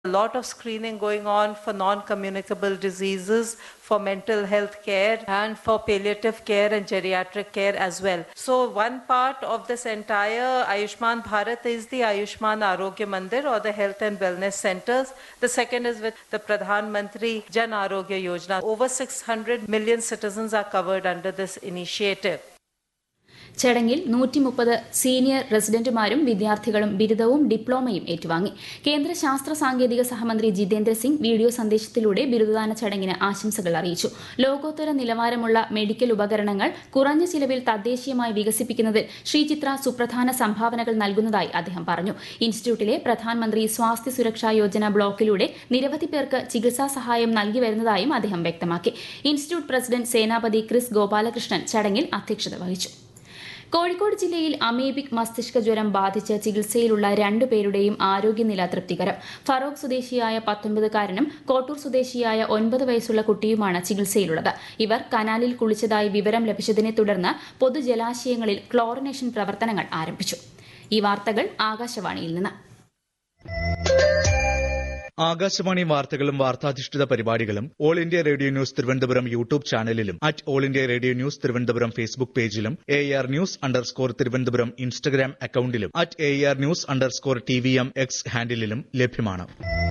A lot of screening going on for non communicable diseases, for mental health care, and for palliative care and geriatric care as well. So, one part of this entire Ayushman Bharat is the Ayushman Arogya Mandir or the health and wellness centers. The second is with the Pradhan Mantri Jan Arogya Yojana. Over 600 million citizens are covered under this initiative. ചടങ്ങിൽ നൂറ്റി മുപ്പത് senior റെസിഡന്റുമാരും വിദ്യാർത്ഥികളും ബിരുദവും ഡിപ്ലോമയും ഏറ്റുവാങ്ങി കേന്ദ്ര ശാസ്ത്ര സാങ്കേതിക സഹമന്ത്രി ജിതേന്ദ്ര സിംഗ് വീഡിയോ സന്ദേശത്തിലൂടെ ബിരുദദാന ചടങ്ങിന് ആശംസകൾ അറിയിച്ചു ലോകോത്തര നിലവാരമുള്ള മെഡിക്കൽ ഉപകരണങ്ങൾ കുറഞ്ഞ ചിലവിൽ തദ്ദേശീയമായി വികസിപ്പിക്കുന്നതിൽ ശ്രീചിത്ര സുപ്രധാന സംഭാവനകൾ നൽകുന്നതായി അദ്ദേഹം പറഞ്ഞു ഇൻസ്റ്റിറ്റ്യൂട്ടിലെ പ്രധാനമന്ത്രി സ്വാസ്ഥ്യ സുരക്ഷാ യോജന ബ്ലോക്കിലൂടെ നിരവധി പേർക്ക് ചികിത്സാ സഹായം നൽകി വരുന്നതായും അദ്ദേഹം വ്യക്തമാക്കി ഇൻസ്റ്റിറ്റ്യൂട്ട് പ്രസിഡന്റ് സേനാപതി ക്രിസ് ഗോപാലകൃഷ്ണൻ ചടങ്ങിൽ അധ്യക്ഷത വഹിച്ചു കോഴിക്കോട് ജില്ലയിൽ അമീബിക് മസ്തിഷ്ക ജ്വരം ബാധിച്ച് ചികിത്സയിലുള്ള രണ്ടുപേരുടെയും ആരോഗ്യനില തൃപ്തികരം ഫറോക്ക് സ്വദേശിയായ പത്തൊൻപതുകാരനും കോട്ടൂർ സ്വദേശിയായ ഒൻപത് വയസ്സുള്ള കുട്ടിയുമാണ് ചികിത്സയിലുള്ളത് ഇവർ കനാലിൽ കുളിച്ചതായി വിവരം ലഭിച്ചതിനെ തുടർന്ന് പൊതുജലാശയങ്ങളിൽ ക്ലോറിനേഷൻ പ്രവർത്തനങ്ങൾ ആരംഭിച്ചു ഈ വാർത്തകൾ ആകാശവാണിയിൽ നിന്ന് ആകാശവാണി വാർത്തകളും വാർത്താധിഷ്ഠിത പരിപാടികളും all India radio news Thiruvananthapuram YouTube ചാനലിലും at all India radio news Thiruvananthapuram Facebook പേജിലും A R news underscore Thiruvananthapuram Instagram അക്കൌണ്ടിലും at A R news underscore T V M X ഹാൻഡിലും ലഭ്യമാണ്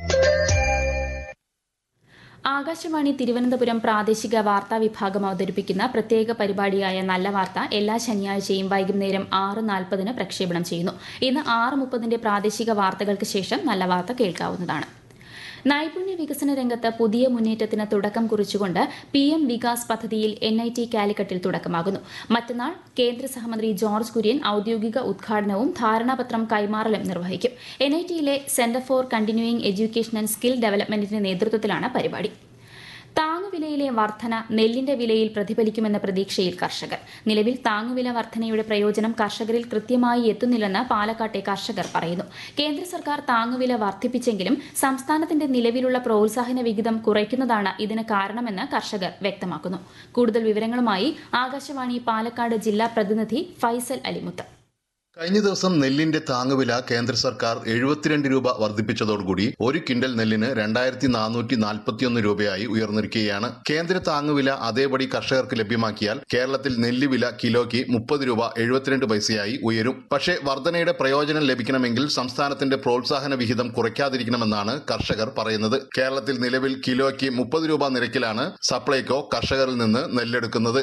ആകാശവാണി തിരുവനന്തപുരം പ്രാദേശിക വാർത്താ വിഭാഗം അവതരിപ്പിക്കുന്ന പ്രത്യേക പരിപാടിയായ നല്ല വാർത്ത എല്ലാ ശനിയാഴ്ചയും വൈകുന്നേരം ആറ് നാൽപ്പതിന് പ്രക്ഷേപണം ചെയ്യുന്നു ഇന്ന് ആറ് മുപ്പതിന്റെ പ്രാദേശിക വാർത്തകൾക്ക് ശേഷം നല്ല വാർത്ത കേൾക്കാവുന്നതാണ് നൈപുണ്യ വികസന രംഗത്ത് പുതിയ മുന്നേറ്റത്തിന് തുടക്കം കുറിച്ചുകൊണ്ട് പി എം വികാസ് പദ്ധതിയിൽ എൻ ഐ ടി കാലിക്കറ്റിൽ തുടക്കമാകുന്നു മറ്റന്നാൾ കേന്ദ്ര സഹമന്ത്രി ജോർജ് കുര്യൻ ഔദ്യോഗിക ഉദ്ഘാടനവും ധാരണാപത്രം കൈമാറലും നിർവഹിക്കും എൻ ഐ ടിയിലെ centre for continuing education and skill ഡെവലപ്മെന്റിന്റെ നേതൃത്വത്തിലാണ് പരിപാടി താങ്ങുവിലയിലെ വർധന നെല്ലിന്റെ വിലയിൽ പ്രതിഫലിക്കുമെന്ന പ്രതീക്ഷയിൽ കർഷകർ നിലവിൽ താങ്ങുവില വർധനയുടെ പ്രയോജനം കർഷകരിൽ കൃത്യമായി എത്തുന്നില്ലെന്ന് പാലക്കാട്ടെ കർഷകർ പറയുന്നു കേന്ദ്ര സർക്കാർ താങ്ങുവില വർദ്ധിപ്പിച്ചെങ്കിലും സംസ്ഥാനത്തിന്റെ നിലവിലുള്ള പ്രോത്സാഹന വിഹിതം കുറയ്ക്കുന്നതാണ് ഇതിന് കാരണമെന്ന് കർഷകർ വ്യക്തമാക്കുന്നു കൂടുതൽ വിവരങ്ങളുമായി ആകാശവാണി പാലക്കാട് ജില്ലാ പ്രതിനിധി ഫൈസൽ അലിമുത്ത് കഴിഞ്ഞ ദിവസം നെല്ലിന്റെ താങ്ങുവില കേന്ദ്ര സർക്കാർ എഴുപത്തിരണ്ട് രൂപ വർദ്ധിപ്പിച്ചതോടുകൂടി ഒരു കിൻഡൽ നെല്ലിന് രണ്ടായിരത്തി നാനൂറ്റി നാൽപ്പത്തിയൊന്ന് രൂപയായി ഉയർന്നിരിക്കുകയാണ് കേന്ദ്ര താങ്ങുവില അതേപടി കർഷകർക്ക് ലഭ്യമാക്കിയാൽ കേരളത്തിൽ നെല്ലുവില കിലോയ്ക്ക് മുപ്പത് രൂപ എഴുപത്തിരണ്ട് പൈസയായി ഉയരും പക്ഷേ വർധനയുടെ പ്രയോജനം ലഭിക്കണമെങ്കിൽ സംസ്ഥാനത്തിന്റെ പ്രോത്സാഹന വിഹിതം കുറയ്ക്കാതിരിക്കണമെന്നാണ് കർഷകർ പറയുന്നത് കേരളത്തിൽ നിലവിൽ കിലോയ്ക്ക് മുപ്പത് രൂപ നിരക്കിലാണ് സപ്ലൈകോ കർഷകരിൽ നിന്ന് നെല്ലെടുക്കുന്നത്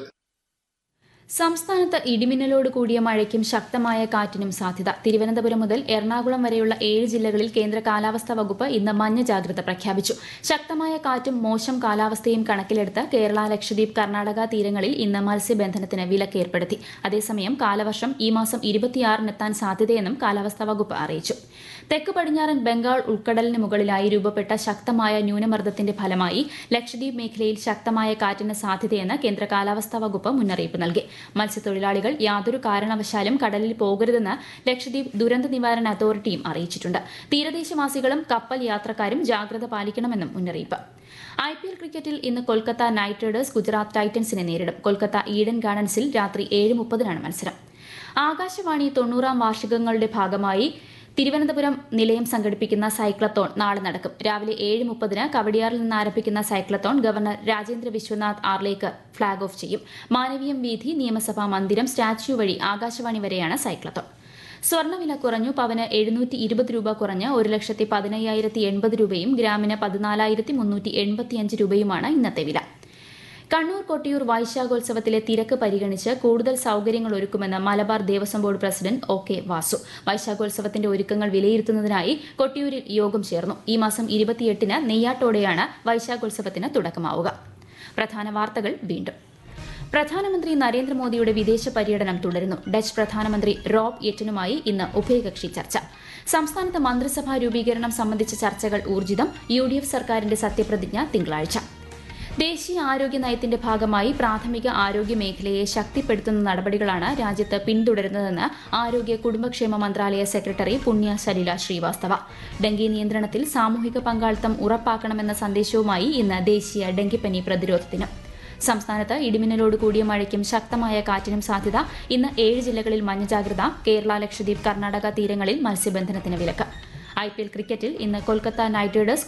സംസ്ഥാനത്ത് ഇടിമിന്നലോട് കൂടിയ മഴയ്ക്കും ശക്തമായ കാറ്റിനും സാധ്യത തിരുവനന്തപുരം മുതൽ എറണാകുളം വരെയുള്ള ഏഴ് ജില്ലകളിൽ കേന്ദ്ര കാലാവസ്ഥാ വകുപ്പ് ഇന്ന് മഞ്ഞ ജാഗ്രത പ്രഖ്യാപിച്ചു ശക്തമായ കാറ്റും മോശം കാലാവസ്ഥയും കണക്കിലെടുത്ത് കേരള ലക്ഷദ്വീപ് കർണാടക തീരങ്ങളിൽ ഇന്ന് മത്സ്യബന്ധനത്തിന് വിലക്ക് ഏർപ്പെടുത്തി അതേസമയം കാലവർഷം ഈ മാസം ഇരുപത്തിയാറിനെത്താൻ സാധ്യതയെന്നും കാലാവസ്ഥാ വകുപ്പ് അറിയിച്ചു തെക്ക് പടിഞ്ഞാറൻ ബംഗാൾ ഉൾക്കടലിന് മുകളിലായി രൂപപ്പെട്ട ശക്തമായ ന്യൂനമർദ്ദത്തിന്റെ ഫലമായി ലക്ഷദ്വീപ് മേഖലയിൽ ശക്തമായ കാറ്റിന് സാധ്യതയെന്ന് കേന്ദ്ര കാലാവസ്ഥാ വകുപ്പ് മുന്നറിയിപ്പ് നൽകി മത്സ്യത്തൊഴിലാളികൾ യാതൊരു കാരണവശാലും കടലിൽ പോകരുതെന്ന് ലക്ഷദ്വീപ് ദുരന്ത നിവാരണ അതോറിറ്റിയും അറിയിച്ചിട്ടുണ്ട് തീരദേശവാസികളും കപ്പൽ യാത്രക്കാരും ജാഗ്രത പാലിക്കണമെന്നും മുന്നറിയിപ്പ് ഐ പി എൽ ക്രിക്കറ്റിൽ ഇന്ന് കൊൽക്കത്ത നൈറ്റ് റൈഡേഴ്സ് ഗുജറാത്ത് ടൈറ്റൻസിനെ നേരിടും കൊൽക്കത്ത ഈഡൻ ഗാർഡൻസിൽ രാത്രി ഏഴ് മുപ്പതിനാണ് മത്സരം ആകാശവാണി തൊണ്ണൂറാം വാർഷികങ്ങളുടെ ഭാഗമായി തിരുവനന്തപുരം നിലയം സംഘടിപ്പിക്കുന്ന സൈക്ലത്തോൺ നാളെ നടക്കും രാവിലെ ഏഴ് മുപ്പതിന് കവടിയാറിൽ നിന്ന് ആരംഭിക്കുന്ന cyclathon governor Rajendra Vishwanath Arlekar flag off ചെയ്യും മാനവീയം വീഥി നിയമസഭാ മന്ദിരം സ്റ്റാച്യു വഴി ആകാശവാണി വരെയാണ് സൈക്ലത്തോൺ സ്വർണ്ണവില കുറഞ്ഞു പവന് എഴുന്നൂറ്റി ഇരുപത് രൂപ കുറഞ്ഞ് ഒരു ലക്ഷത്തി പതിനയ്യായിരത്തി എൺപത് രൂപയും ഗ്രാമിന് പതിനാലായിരത്തി മുന്നൂറ്റി എൺപത്തിയഞ്ച് രൂപയുമാണ് ഇന്നത്തെ വില കണ്ണൂർ കൊട്ടിയൂർ വൈശാഖോത്സവത്തിലെ തിരക്ക് പരിഗണിച്ച് കൂടുതൽ സൌകര്യങ്ങൾ ഒരുക്കുമെന്ന് Malabar Devaswom board president O K Vasu വൈശാഖോത്സവത്തിന്റെ ഒരുക്കങ്ങൾ വിലയിരുത്തുന്നതിനായി കൊട്ടിയൂരിൽ യോഗം ചേർന്നു ഈ മാസം ഇരുപത്തിയെട്ടിന് നെയ്യാട്ടോടെയാണ് വൈശാഖോത്സവത്തിന് തുടക്കമാവുക പ്രധാന വാർത്തകൾ വീണ്ടും പ്രധാനമന്ത്രി നരേന്ദ്രമോദിയുടെ വിദേശ പര്യടനം തുടരുന്നു ഡച്ച് പ്രധാനമന്ത്രി റോബ് യെറ്റനുമായി ഇന്ന് ഉഭയകക്ഷി ചർച്ച സംസ്ഥാനത്ത് മന്ത്രിസഭാ രൂപീകരണം സംബന്ധിച്ച ചർച്ചകൾ ഊർജിതം യു ഡി എഫ് സർക്കാരിന്റെ സത്യപ്രതിജ്ഞ തിങ്കളാഴ്ച ദേശീയ ആരോഗ്യ നയത്തിന്റെ ഭാഗമായി പ്രാഥമിക ആരോഗ്യ മേഖലയെ ശക്തിപ്പെടുത്തുന്ന നടപടികളാണ് രാജ്യത്ത് പിന്തുടരുന്നതെന്ന് ആരോഗ്യ കുടുംബക്ഷേമ മന്ത്രാലയ സെക്രട്ടറി പുണ്യ സലില ശ്രീവാസ്തവ ഡെങ്കി നിയന്ത്രണത്തിൽ സാമൂഹിക പങ്കാളിത്തം ഉറപ്പാക്കണമെന്ന സന്ദേശവുമായി ഇന്ന് ദേശീയ ഡെങ്കിപ്പനി പ്രതിരോധ ദിനം സംസ്ഥാനത്ത് ഇടിമിന്നലോട് കൂടിയ മഴയ്ക്കും ശക്തമായ കാറ്റിനും സാധ്യത ഇന്ന് ഏഴ് ജില്ലകളിൽ മഞ്ഞ ജാഗ്രത കേരള ലക്ഷദ്വീപ് കർണാടക തീരങ്ങളിൽ മത്സ്യബന്ധനത്തിന് വിലക്ക് ഐ പി എൽ ക്രിക്കറ്റിൽ ഇന്ന് കൊൽക്കത്ത നൈറ്റ് റൈഡേഴ്സ്